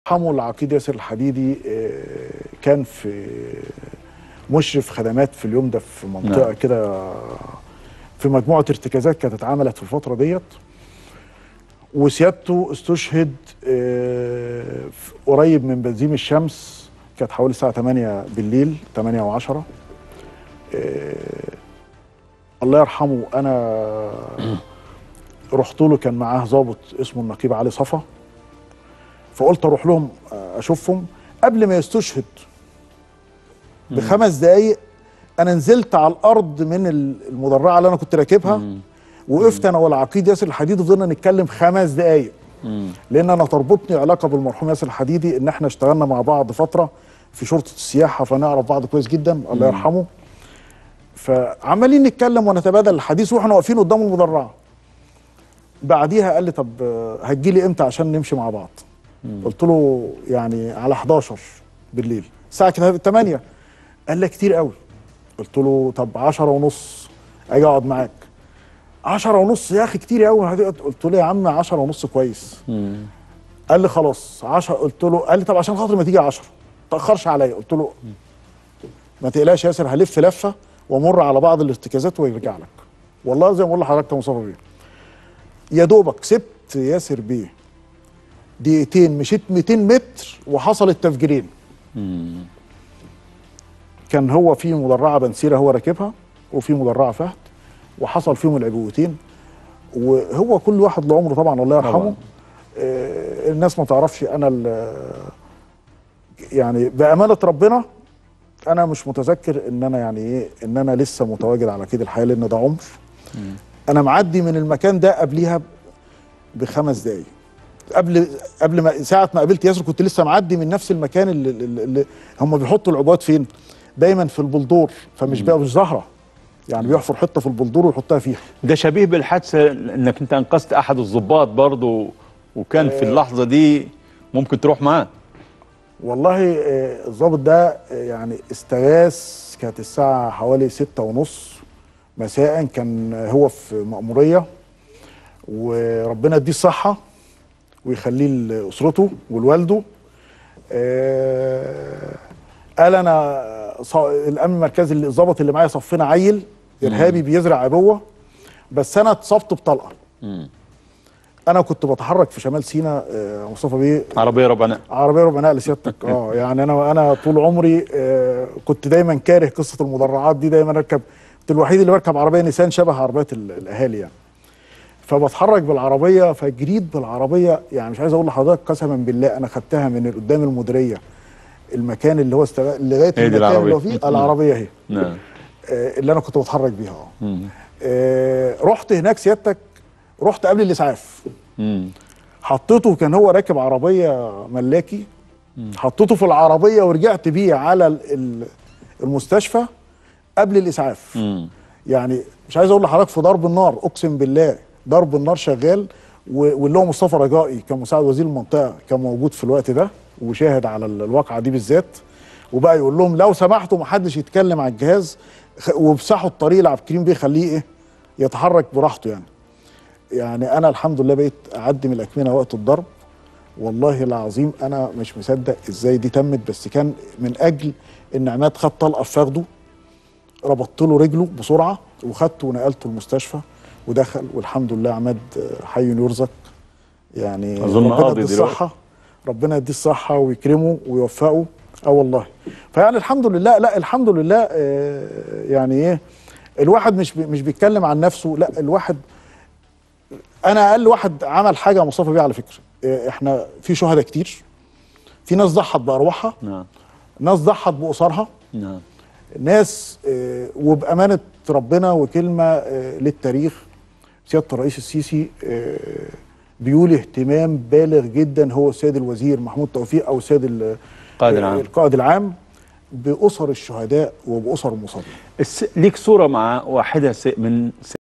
حمو العقيد ياسر الحديدي آه، كان في مشرف خدمات في اليوم ده في منطقه نعم. كده في مجموعه ارتكازات كانت اتعملت في الفتره ديت وسيادته استشهد آه، في- قريب من بنزيم الشمس كانت حوالي الساعه 8 بالليل 8 و10 الله يرحمه انا رحت له كان معاه ضابط اسمه النقيب علي صفا فقلت اروح لهم اشوفهم قبل ما يستشهد بخمس دقايق انا نزلت على الارض من المدرعه اللي انا كنت راكبها وقفت انا والعقيد ياسر الحديدي فضلنا نتكلم خمس دقايق لان انا تربطني علاقه بالمرحوم ياسر الحديدي ان احنا اشتغلنا مع بعض فتره في شرطه السياحه فنعرف بعض كويس جدا الله يرحمه فعمالين نتكلم ونتبادل الحديث واحنا واقفين قدام المدرعه بعديها قال لي طب آه، هتجيلي امتى عشان نمشي مع بعض قلت له يعني على 11 بالليل الساعه كده 8 قال لي كتير قوي قلت له طب 10 ونص اجي اقعد معاك 10 ونص يا اخي كتير قوي قلت له يا عم 10 ونص كويس قال لي خلاص 10 قلت له قال لي طب عشان خاطر ما تيجي 10 ما تاخرش عليا قلت له ما تقلقش يا ياسر هلف لفه وامر على بعض الارتكازات ويرجع لك والله زي ما بقول لحضرتك يا مصطفى بيه يا دوبك سبت ياسر بيه دقيقتين مشيت 200 متر وحصل التفجيرين كان هو في مدرعه بنسيره هو راكبها وفي مدرعه فهد وحصل فيهم العبوتين وهو كل واحد له عمره طبعا الله يرحمه طبعاً. آه الناس ما تعرفش انا ال- يعني بامانه ربنا انا مش متذكر ان انا يعني ايه ان انا لسه متواجد على كده الحياه لان ده عمر انا معدي من المكان ده قبليها ب- بخمس دقايق قبل قبل ما ساعه ما قابلت ياسر كنت لسه معدي من نفس المكان اللي, اللي, اللي هم بيحطوا العبوات فين دايما في البلدور فمش بقى مش ظاهره يعني بيحفر حته في البلدور ويحطها فيها ده شبيه بالحادثه انك انت انقذت احد الضباط برضه وكان في اللحظه دي ممكن تروح معاه والله آه، الضابط ده آه، يعني استغاث كانت الساعة حوالي ستة ونص مساء كان هو في مأمورية وربنا يديه الصحة ويخليه لأسرته ولوالده آه، قال أنا ص- الأمن المركزي اللي الضابط اللي معايا صفنا عيل إرهابي بيزرع عبوة بس أنا اتصبت بطلقة أنا كنت بتحرك في شمال سيناء آه، مصطفى بيه عربيه ربع نقل عربيه ربع نقل سيادتك اه يعني انا انا طول عمري آه كنت دايما كاره قصه المدرعات دي دايما اركب كنت الوحيد اللي بركب عربيه نيسان شبه عربيات ال- الاهالي يعني فبتحرك بالعربيه فجريت بالعربيه يعني مش عايز اقول لحضرتك قسما بالله انا خدتها من قدام المديريه المكان اللي هو استغ... لغايه هي دي المكان اللي هو العربية. فيه العربيه اهي نعم آه، اللي انا كنت بتحرك بيها اه آه، رحت هناك سيادتك رحت قبل الاسعاف مم. حطيته كان هو راكب عربيه ملاكي حطيته في العربيه ورجعت بيه على ال- ال- المستشفى قبل الاسعاف مم. يعني مش عايز اقول لحضرتك في ضرب النار اقسم بالله ضرب النار شغال و- واللي هو مصطفى رجائي كان مساعد وزير المنطقه كان موجود في الوقت ده وشاهد على ال- الواقعه دي بالذات وبقى يقول لهم لو سمحتوا ما حدش يتكلم على الجهاز خ- وبسحوا الطريق لعبد الكريم بيه خليه ايه يتحرك براحته يعني يعني انا الحمد لله بقيت اعدي من الاكمنه وقت الضرب والله العظيم انا مش مصدق ازاي دي تمت بس كان من اجل ان عماد خد طلقه في فخده ربطت له رجله بسرعه وخدته ونقلته المستشفى ودخل والحمد لله عماد حي يرزق يعني أظن ربنا قاضي يديه دلوقتي. الصحه ربنا يديه الصحه ويكرمه ويوفقه اه والله فيعني الحمد لله لا الحمد لله آه، يعني ايه الواحد مش بي- مش بيتكلم عن نفسه لا الواحد انا اقل واحد عمل حاجه مصطفى بيه على فكره آه، احنا في شهداء كتير في ناس ضحت بارواحها نعم ناس ضحت باسرها نعم ناس آه، وبامانه ربنا وكلمه آه، للتاريخ سياده الرئيس السيسي آه، بيولي اهتمام بالغ جدا هو السيد الوزير محمود توفيق او السيد ال- القائد آه، العام. القائد العام باسر الشهداء وباسر المصابين الس... ليك صوره مع واحده س... من